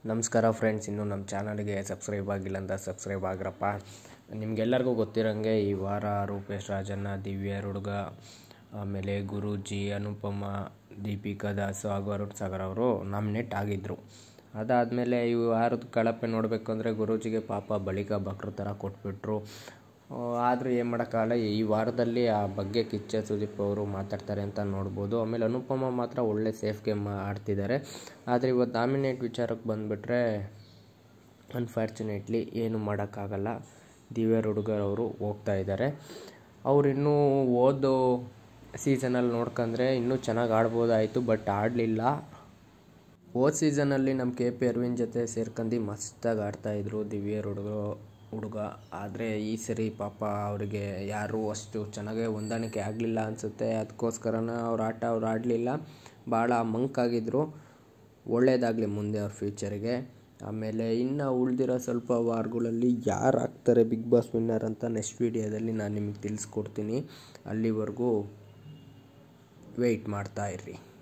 ನಮಸ್ಕಾರ ಫ್ರೆಂಡ್ಸ್ ಇನ್ನೂ ನಮ್ಮ ಚಾನಲ್ಗೆ ಸಬ್ಸ್ಕ್ರೈಬ್ ಆಗಿಲ್ಲ ಅಂತ ಸಬ್ಸ್ಕ್ರೈಬ್ ಆಗ್ರಪ್ಪ ನಿಮ್ಗೆಲ್ಲರಿಗೂ ಗೊತ್ತಿರೋಂಗೆ ಈ ವಾರ ರೂಪೇಶ್ ರಾಜಣ್ಣ ದಿವ್ಯ ಹುಡುಗ ಆಮೇಲೆ ಗುರೂಜಿ ಅನುಪಮ ದೀಪಿಕಾ ದಾಸ್ ಹಾಗೂ ಅರುಣ್ ಸಾಗರ್ ಅವರು ನಾಮಿನೇಟ್ ಆಗಿದ್ದರು ಅದಾದಮೇಲೆ ಈ ವಾರದ ಕಳಪೆ ನೋಡಬೇಕು ಅಂದರೆ ಗುರೂಜಿಗೆ ಪಾಪ ಬಳಿಕ ಬಕ್ರ ಥರ ಕೊಟ್ಬಿಟ್ರು ಆದರೂ ಏನು ಮಾಡೋಕ್ಕಾಗಲ್ಲ ಈ ವಾರದಲ್ಲಿ ಆ ಬಗ್ಗೆ ಕಿಚ್ಚ ಸುದೀಪ್ ಅವರು ಮಾತಾಡ್ತಾರೆ ಅಂತ ನೋಡ್ಬೋದು ಆಮೇಲೆ ಅನುಪಮ ಮಾತ್ರ ಒಳ್ಳೆ ಸೇಫ್ ಗೇಮ್ ಆಡ್ತಿದ್ದಾರೆ ಆದರೆ ಇವತ್ತು ನಾಮಿನೇಟ್ ವಿಚಾರಕ್ಕೆ ಬಂದುಬಿಟ್ರೆ ಅನ್ಫಾರ್ಚುನೇಟ್ಲಿ ಏನು ಮಾಡೋಕ್ಕಾಗಲ್ಲ ದಿವ್ಯ ಹುಡುಗರ್ ಅವರು ಹೋಗ್ತಾ ಇದ್ದಾರೆ ಅವ್ರು ಇನ್ನೂ ಓದೋ ಸೀಸನಲ್ಲಿ ನೋಡ್ಕೊಂಡ್ರೆ ಇನ್ನೂ ಚೆನ್ನಾಗಿ ಆಡ್ಬೋದಾಯಿತು ಬಟ್ ಆಡಲಿಲ್ಲ ಹೋದ ಸೀಸನಲ್ಲಿ ನಮ್ಮ ಕೆ ಪಿ ಅರವಿಂದ್ ಜೊತೆ ಸೇರ್ಕೊಂಡು ಮಸ್ತಾಗಿ ಆಡ್ತಾಯಿದ್ರು ದಿವ್ಯ ಹುಡುಗ ಹುಡುಗ ಆದರೆ ಈ ಸರಿ ಪಾಪ ಅವರಿಗೆ ಯಾರೂ ಅಷ್ಟು ಚೆನ್ನಾಗೇ ಹೊಂದಾಣಿಕೆ ಆಗಲಿಲ್ಲ ಅನಿಸುತ್ತೆ ಅದಕ್ಕೋಸ್ಕರನ ಅವ್ರ ಆಟ ಅವ್ರು ಆಡಲಿಲ್ಲ ಭಾಳ ಮಂಕಾಗಿದ್ದರು ಒಳ್ಳೆಯದಾಗಲಿ ಮುಂದೆ ಅವ್ರ ಫ್ಯೂಚರ್ಗೆ ಆಮೇಲೆ ಇನ್ನು ಉಳಿದಿರೋ ಸ್ವಲ್ಪ ವಾರಗಳಲ್ಲಿ ಯಾರು ಆಗ್ತಾರೆ ಬಿಗ್ ಬಾಸ್ ವಿನ್ನರ್ ಅಂತ ನೆಕ್ಸ್ಟ್ ವೀಡಿಯೋದಲ್ಲಿ ನಾನು ನಿಮಗೆ ತಿಳಿಸ್ಕೊಡ್ತೀನಿ ಅಲ್ಲಿವರೆಗೂ ವೆಯ್ಟ್ ಮಾಡ್ತಾ ಇರ್ರಿ